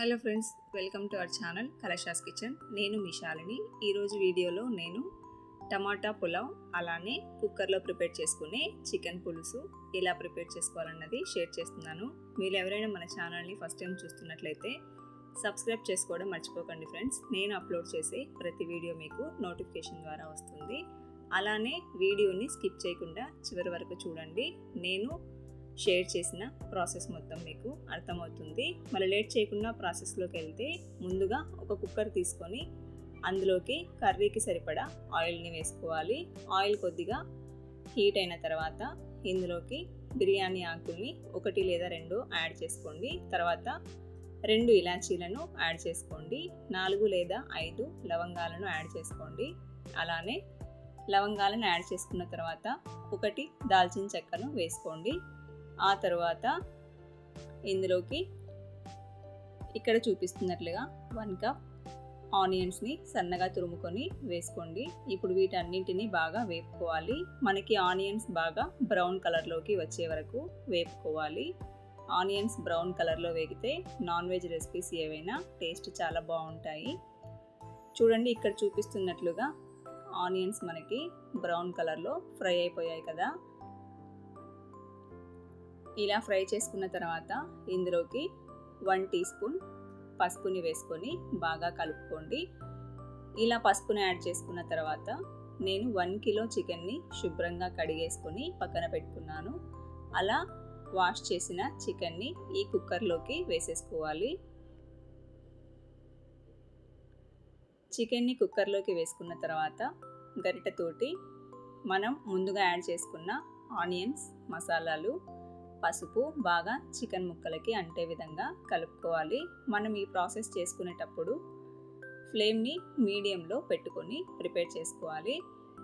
hello friends welcome to our channel Kalasha's kitchen నేను మీ శాలిని ఈరోజు వీడియోలో నేను టమాటా పులావ్ అలానే కుక్కర్లో ప్రిపేర్ చేసుకునే చికెన్ పులుసు ఎలా ప్రిపేర్ చేసుకోవాలన్నది షేర్ చేస్తున్నాను మీరు ఎవరైనా మన ఛానల్ని ఫస్ట్ టైం చూస్తున్నట్లయితే సబ్స్క్రైబ్ చేసుకోవడం మర్చిపోకండి ఫ్రెండ్స్ నేను అప్లోడ్ చేసే ప్రతి వీడియో మీకు నోటిఫికేషన్ ద్వారా వస్తుంది అలానే వీడియోని స్కిప్ చేయకుండా చివరి వరకు చూడండి నేను షేర్ చేసిన ప్రాసెస్ మొత్తం మీకు అర్థమవుతుంది మరి లేట్ చేయకుండా ప్రాసెస్లోకి వెళ్తే ముందుగా ఒక కుక్కర్ తీసుకొని అందులోకి కర్రీకి సరిపడా ఆయిల్ని వేసుకోవాలి ఆయిల్ కొద్దిగా హీట్ అయిన తర్వాత ఇందులోకి బిర్యానీ ఆకుల్ని ఒకటి లేదా రెండు యాడ్ చేసుకోండి తర్వాత రెండు ఇలాచీలను యాడ్ చేసుకోండి నాలుగు లేదా ఐదు లవంగాలను యాడ్ చేసుకోండి అలానే లవంగాలను యాడ్ చేసుకున్న తర్వాత ఒకటి దాల్చిన చెక్కను వేసుకోండి ఆ తర్వాత ఇందులోకి ఇక్కడ చూపిస్తున్నట్లుగా వన్ కప్ ఆనియన్స్ని సన్నగా తురుముకొని వేసుకోండి ఇప్పుడు వీటన్నింటినీ బాగా వేపుకోవాలి మనకి ఆనియన్స్ బాగా బ్రౌన్ కలర్లోకి వచ్చే వరకు వేపుకోవాలి ఆనియన్స్ బ్రౌన్ కలర్లో వేగితే నాన్ వెజ్ రెసిపీస్ ఏవైనా టేస్ట్ చాలా బాగుంటాయి చూడండి ఇక్కడ చూపిస్తున్నట్లుగా ఆనియన్స్ మనకి బ్రౌన్ కలర్లో ఫ్రై అయిపోయాయి కదా ఇలా ఫ్రై చేసుకున్న తర్వాత ఇందులోకి వన్ టీ స్పూన్ పసుపుని వేసుకొని బాగా కలుపుకోండి ఇలా పసుపుని యాడ్ చేసుకున్న తర్వాత నేను వన్ కిలో చికెన్ని శుభ్రంగా కడిగేసుకొని పక్కన పెట్టుకున్నాను అలా వాష్ చేసిన చికెన్ని ఈ కుక్కర్లోకి వేసేసుకోవాలి చికెన్ని కుక్కర్లోకి వేసుకున్న తర్వాత గరిటెతోటి మనం ముందుగా యాడ్ చేసుకున్న ఆనియన్స్ మసాలాలు పసుపు బాగా చికెన్ ముక్కలకి అంటే విధంగా కలుపుకోవాలి మనం ఈ ప్రాసెస్ చేసుకునేటప్పుడు ఫ్లేమ్ని మీడియంలో పెట్టుకొని ప్రిపేర్ చేసుకోవాలి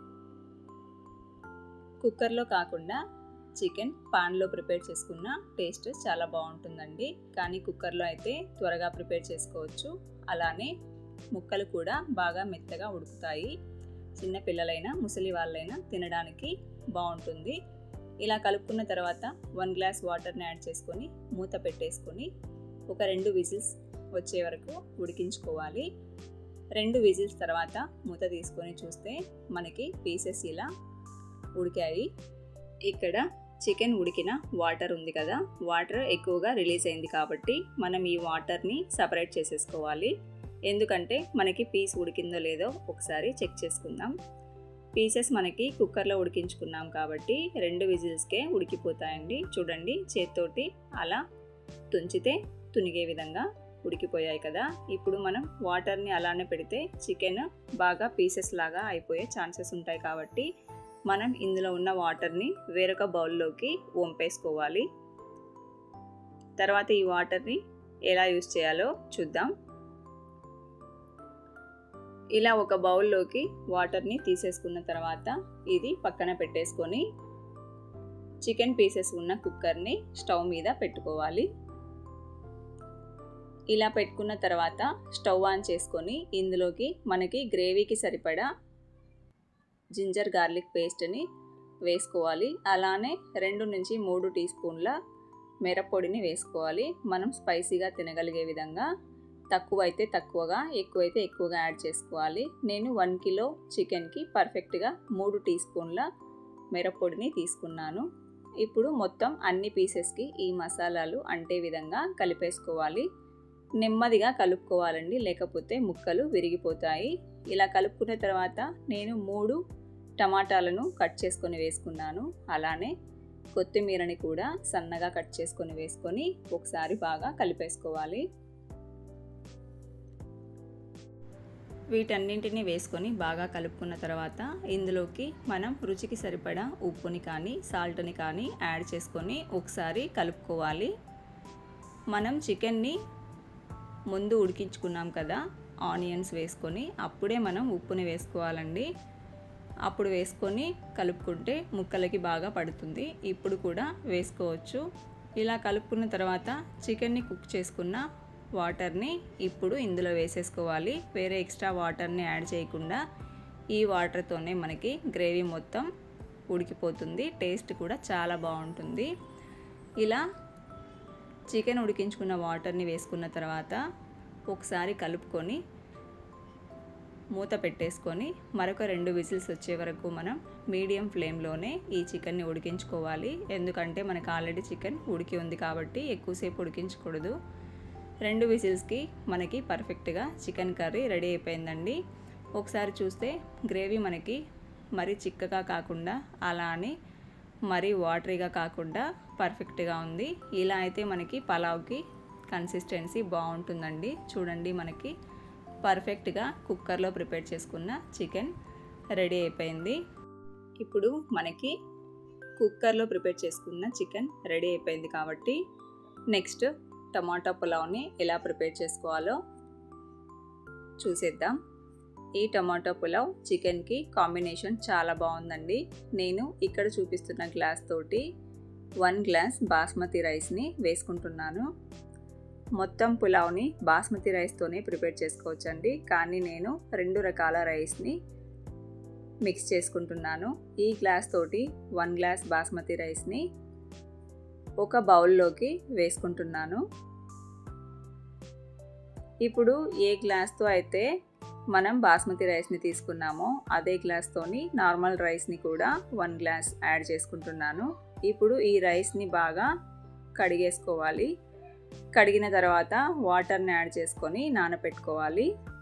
కుక్కర్లో కాకుండా చికెన్ పాన్లో ప్రిపేర్ చేసుకున్న టేస్ట్ చాలా బాగుంటుందండి కానీ కుక్కర్లో అయితే త్వరగా ప్రిపేర్ చేసుకోవచ్చు అలానే ముక్కలు కూడా బాగా మెత్తగా ఉడుకుతాయి చిన్న పిల్లలైనా ముసలి వాళ్ళైనా తినడానికి బాగుంటుంది ఇలా కలుపుకున్న తర్వాత వన్ గ్లాస్ వాటర్ని యాడ్ చేసుకొని మూత పెట్టేసుకొని ఒక రెండు విజిల్స్ వచ్చే వరకు ఉడికించుకోవాలి రెండు విజిల్స్ తర్వాత మూత తీసుకొని చూస్తే మనకి పీసెస్ ఇలా ఉడికాయి ఇక్కడ చికెన్ ఉడికిన వాటర్ ఉంది కదా వాటర్ ఎక్కువగా రిలీజ్ అయింది కాబట్టి మనం ఈ వాటర్ని సపరేట్ చేసేసుకోవాలి ఎందుకంటే మనకి పీస్ ఉడికిందో లేదో ఒకసారి చెక్ చేసుకుందాం పీసెస్ మనకి కుక్కర్లో ఉడికించుకున్నాం కాబట్టి రెండు విజిల్స్కే ఉడికిపోతాయండి చూడండి చేత్తోటి అలా తుంచితే తునిగే విధంగా ఉడికిపోయాయి కదా ఇప్పుడు మనం వాటర్ని అలానే పెడితే చికెన్ బాగా పీసెస్ లాగా అయిపోయే ఛాన్సెస్ ఉంటాయి కాబట్టి మనం ఇందులో ఉన్న వాటర్ని వేరొక బౌల్లోకి వంపేసుకోవాలి తర్వాత ఈ వాటర్ని ఎలా యూస్ చేయాలో చూద్దాం ఇలా ఒక బౌల్లోకి వాటర్ని తీసేసుకున్న తర్వాత ఇది పక్కన పెట్టేసుకొని చికెన్ పీసెస్ ఉన్న కుక్కర్ని స్టవ్ మీద పెట్టుకోవాలి ఇలా పెట్టుకున్న తర్వాత స్టవ్ ఆన్ చేసుకొని ఇందులోకి మనకి గ్రేవీకి సరిపడా జింజర్ గార్లిక్ పేస్ట్ని వేసుకోవాలి అలానే రెండు నుంచి మూడు టీ స్పూన్ల మిరప్పొడిని వేసుకోవాలి మనం స్పైసీగా తినగలిగే విధంగా తక్కువ అయితే తక్కువగా ఎక్కువైతే ఎక్కువగా యాడ్ చేసుకోవాలి నేను వన్ కిలో చికెన్కి పర్ఫెక్ట్గా మూడు టీ స్పూన్ల మిరప్పొడిని తీసుకున్నాను ఇప్పుడు మొత్తం అన్ని పీసెస్కి ఈ మసాలాలు అంటే విధంగా కలిపేసుకోవాలి నెమ్మదిగా కలుపుకోవాలండి లేకపోతే ముక్కలు విరిగిపోతాయి ఇలా కలుపుకున్న తర్వాత నేను మూడు టమాటాలను కట్ చేసుకొని వేసుకున్నాను అలానే కొత్తిమీరని కూడా సన్నగా కట్ చేసుకొని వేసుకొని ఒకసారి బాగా కలిపేసుకోవాలి వీటన్నింటిని వేసుకొని బాగా కలుపుకున్న తర్వాత ఇందులోకి మనం రుచికి సరిపడా ఉప్పుని కానీ సాల్ట్ని కానీ యాడ్ చేసుకొని ఒకసారి కలుపుకోవాలి మనం చికెన్ని ముందు ఉడికించుకున్నాం కదా ఆనియన్స్ వేసుకొని అప్పుడే మనం ఉప్పుని వేసుకోవాలండి అప్పుడు వేసుకొని కలుపుకుంటే ముక్కలకి బాగా పడుతుంది ఇప్పుడు కూడా వేసుకోవచ్చు ఇలా కలుపుకున్న తర్వాత చికెన్ని కుక్ చేసుకున్న వాటర్ని ఇప్పుడు ఇందులో వేసేసుకోవాలి వేరే ఎక్స్ట్రా వాటర్ని యాడ్ చేయకుండా ఈ వాటర్తోనే మనకి గ్రేవీ మొత్తం ఉడికిపోతుంది టేస్ట్ కూడా చాలా బాగుంటుంది ఇలా చికెన్ ఉడికించుకున్న వాటర్ని వేసుకున్న తర్వాత ఒకసారి కలుపుకొని మూత పెట్టేసుకొని మరొక రెండు విజిల్స్ వచ్చే వరకు మనం మీడియం ఫ్లేమ్లోనే ఈ చికెన్ని ఉడికించుకోవాలి ఎందుకంటే మనకు ఆల్రెడీ చికెన్ ఉడికి ఉంది కాబట్టి ఎక్కువసేపు ఉడికించకూడదు రెండు విజిల్స్కి మనకి పర్ఫెక్ట్గా చికెన్ కర్రీ రెడీ అయిపోయిందండి ఒకసారి చూస్తే గ్రేవీ మనకి మరీ చిక్కగా కాకుండా అలా అని మరీ వాటరీగా కాకుండా పర్ఫెక్ట్గా ఉంది ఇలా అయితే మనకి పలావ్కి కన్సిస్టెన్సీ బాగుంటుందండి చూడండి మనకి పర్ఫెక్ట్గా కుక్కర్లో ప్రిపేర్ చేసుకున్న చికెన్ రెడీ అయిపోయింది ఇప్పుడు మనకి కుక్కర్లో ప్రిపేర్ చేసుకున్న చికెన్ రెడీ అయిపోయింది కాబట్టి నెక్స్ట్ టమాటా పులావ్ని ఎలా ప్రిపేర్ చేసుకోవాలో చూసేద్దాం ఈ టమాటో పులావ్ చికెన్కి కాంబినేషన్ చాలా బాగుందండి నేను ఇక్కడ చూపిస్తున్న గ్లాస్ తోటి వన్ గ్లాస్ బాస్మతి రైస్ని వేసుకుంటున్నాను మొత్తం పులావ్ని బాస్మతి రైస్తోనే ప్రిపేర్ చేసుకోవచ్చండి కానీ నేను రెండు రకాల రైస్ని మిక్స్ చేసుకుంటున్నాను ఈ గ్లాస్ తోటి వన్ గ్లాస్ బాస్మతి రైస్ని ఒక బౌల్లోకి వేసుకుంటున్నాను ఇప్పుడు ఏ గ్లాస్తో అయితే మనం బాస్మతి రైస్ని తీసుకున్నామో అదే గ్లాస్తోని నార్మల్ రైస్ని కూడా వన్ గ్లాస్ యాడ్ చేసుకుంటున్నాను ఇప్పుడు ఈ రైస్ని బాగా కడిగేసుకోవాలి కడిగిన తర్వాత వాటర్ని యాడ్ చేసుకొని నానపెట్టుకోవాలి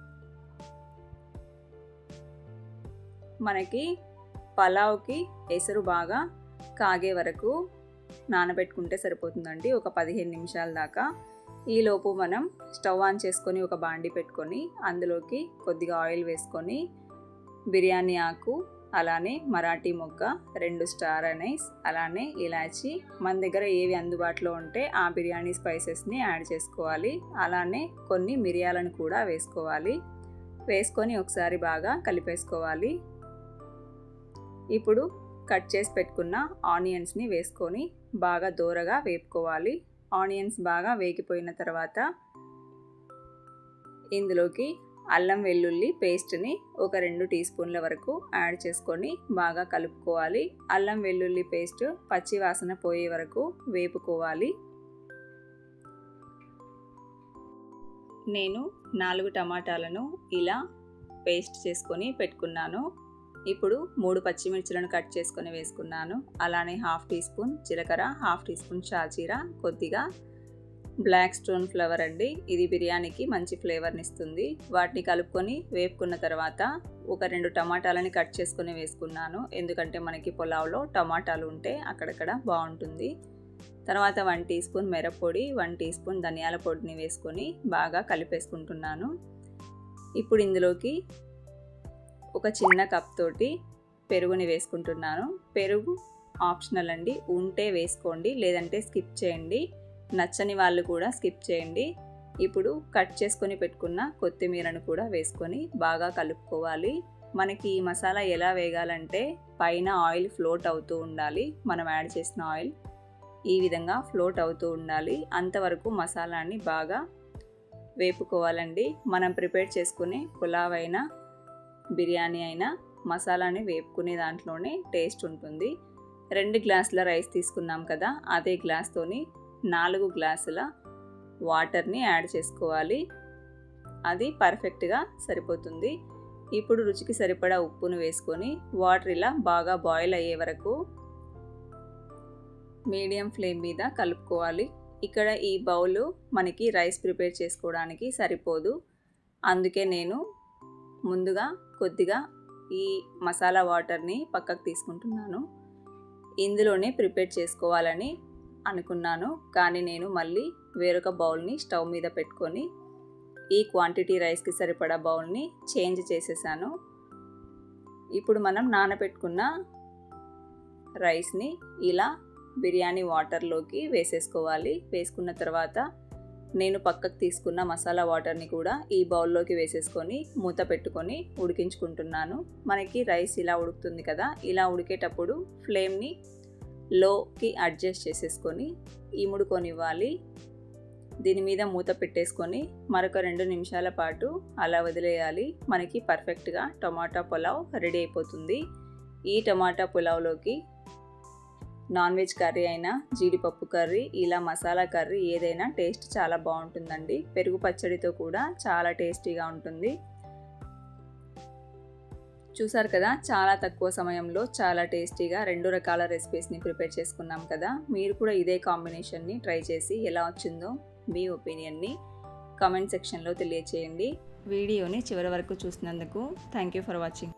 మనకి పలావ్కి ఎసరు బాగా కాగే వరకు నానబెట్టుకుంటే సరిపోతుందండి ఒక పదిహేను నిమిషాల దాకా ఈలోపు మనం స్టవ్ ఆన్ చేసుకొని ఒక బాండి పెట్టుకొని అందులోకి కొద్దిగా ఆయిల్ వేసుకొని బిర్యానీ ఆకు అలానే మరాఠీ మొగ్గ రెండు స్టార్ అనైస్ అలానే ఇలాచి మన దగ్గర ఏవి అందుబాటులో ఉంటే ఆ బిర్యానీ స్పైసెస్ని యాడ్ చేసుకోవాలి అలానే కొన్ని మిరియాలను కూడా వేసుకోవాలి వేసుకొని ఒకసారి బాగా కలిపేసుకోవాలి ఇప్పుడు కట్ చేసి పెట్టుకున్న ఆనియన్స్ని వేసుకొని బాగా దూరగా వేపుకోవాలి ఆనియన్స్ బాగా వేగిపోయిన తర్వాత ఇందులోకి అల్లం వెల్లుల్లి పేస్ట్ని ఒక రెండు టీ స్పూన్ల వరకు యాడ్ చేసుకొని బాగా కలుపుకోవాలి అల్లం వెల్లుల్లి పేస్ట్ పచ్చి వాసన పోయే వరకు వేపుకోవాలి నేను నాలుగు టమాటాలను ఇలా పేస్ట్ చేసుకొని పెట్టుకున్నాను ఇప్పుడు మూడు పచ్చిమిర్చిలను కట్ చేసుకొని వేసుకున్నాను అలానే హాఫ్ టీ స్పూన్ జీలకర్ర హాఫ్ టీ స్పూన్ షాజీర కొద్దిగా బ్లాక్ స్టోన్ ఫ్లవర్ అండి ఇది బిర్యానీకి మంచి ఫ్లేవర్ని ఇస్తుంది వాటిని కలుపుకొని వేపుకున్న తర్వాత ఒక రెండు టమాటాలని కట్ చేసుకొని వేసుకున్నాను ఎందుకంటే మనకి పులావ్లో టమాటాలు ఉంటే అక్కడక్కడ బాగుంటుంది తర్వాత వన్ టీ స్పూన్ మిరప్పొడి వన్ టీ స్పూన్ ధనియాల పొడిని వేసుకొని బాగా కలిపేసుకుంటున్నాను ఇప్పుడు ఇందులోకి ఒక చిన్న కప్ తోటి పెరుగుని వేసుకుంటున్నాను పెరుగు ఆప్షనల్ అండి ఉంటే వేసుకోండి లేదంటే స్కిప్ చేయండి నచ్చని వాళ్ళు కూడా స్కిప్ చేయండి ఇప్పుడు కట్ చేసుకొని పెట్టుకున్న కొత్తిమీరను కూడా వేసుకొని బాగా కలుపుకోవాలి మనకి ఈ మసాలా ఎలా వేగాలంటే పైన ఆయిల్ ఫ్లోట్ అవుతూ ఉండాలి మనం యాడ్ చేసిన ఆయిల్ ఈ విధంగా ఫ్లోట్ అవుతూ ఉండాలి అంతవరకు మసాలాని బాగా వేపుకోవాలండి మనం ప్రిపేర్ చేసుకునే పులావ్ అయినా బిర్యానీ అయినా మసాలాని వేపుకునే దాంట్లోనే టేస్ట్ ఉంటుంది రెండు గ్లాసుల రైస్ తీసుకున్నాం కదా అదే గ్లాస్తోని నాలుగు గ్లాసుల వాటర్ని యాడ్ చేసుకోవాలి అది పర్ఫెక్ట్గా సరిపోతుంది ఇప్పుడు రుచికి సరిపడా ఉప్పును వేసుకొని వాటర్ ఇలా బాగా బాయిల్ అయ్యే వరకు మీడియం ఫ్లేమ్ మీద కలుపుకోవాలి ఇక్కడ ఈ బౌల్ మనకి రైస్ ప్రిపేర్ చేసుకోవడానికి సరిపోదు అందుకే నేను ముందుగా కొద్దిగా ఈ మసాలా వాటర్ని పక్కకు తీసుకుంటున్నాను ఇందులోనే ప్రిపేర్ చేసుకోవాలని అనుకున్నాను కానీ నేను మళ్ళీ వేరొక బౌల్ని స్టవ్ మీద పెట్టుకొని ఈ క్వాంటిటీ రైస్కి సరిపడా బౌల్ని చేంజ్ చేసేసాను ఇప్పుడు మనం నానబెట్టుకున్న రైస్ని ఇలా బిర్యానీ వాటర్లోకి వేసేసుకోవాలి వేసుకున్న తర్వాత నేను పక్కకు తీసుకున్న మసాలా వాటర్ని కూడా ఈ బౌల్లోకి వేసేసుకొని మూత పెట్టుకొని ఉడికించుకుంటున్నాను మనకి రైస్ ఇలా ఉడుకుతుంది కదా ఇలా ఉడికేటప్పుడు ఫ్లేమ్ని లోకి అడ్జస్ట్ చేసేసుకొని ఇముడుకొనివ్వాలి దీని మీద మూత పెట్టేసుకొని మరొక రెండు నిమిషాల పాటు అలా వదిలేయాలి మనకి పర్ఫెక్ట్గా టమాటా పులావ్ రెడీ అయిపోతుంది ఈ టమాటా పులావ్లోకి నాన్ వెజ్ కర్రీ అయినా జీడిపప్పు కర్రీ ఇలా మసాలా కర్రీ ఏదైనా టేస్ట్ చాలా బాగుంటుందండి పెరుగు పచ్చడితో కూడా చాలా టేస్టీగా ఉంటుంది చూసారు కదా చాలా తక్కువ సమయంలో చాలా టేస్టీగా రెండు రకాల రెసిపీస్ని ప్రిపేర్ చేసుకున్నాం కదా మీరు కూడా ఇదే కాంబినేషన్ని ట్రై చేసి ఎలా వచ్చిందో మీ ఒపీనియన్ని కామెంట్ సెక్షన్లో తెలియచేయండి వీడియోని చివరి వరకు చూసినందుకు థ్యాంక్ యూ ఫర్ వాచింగ్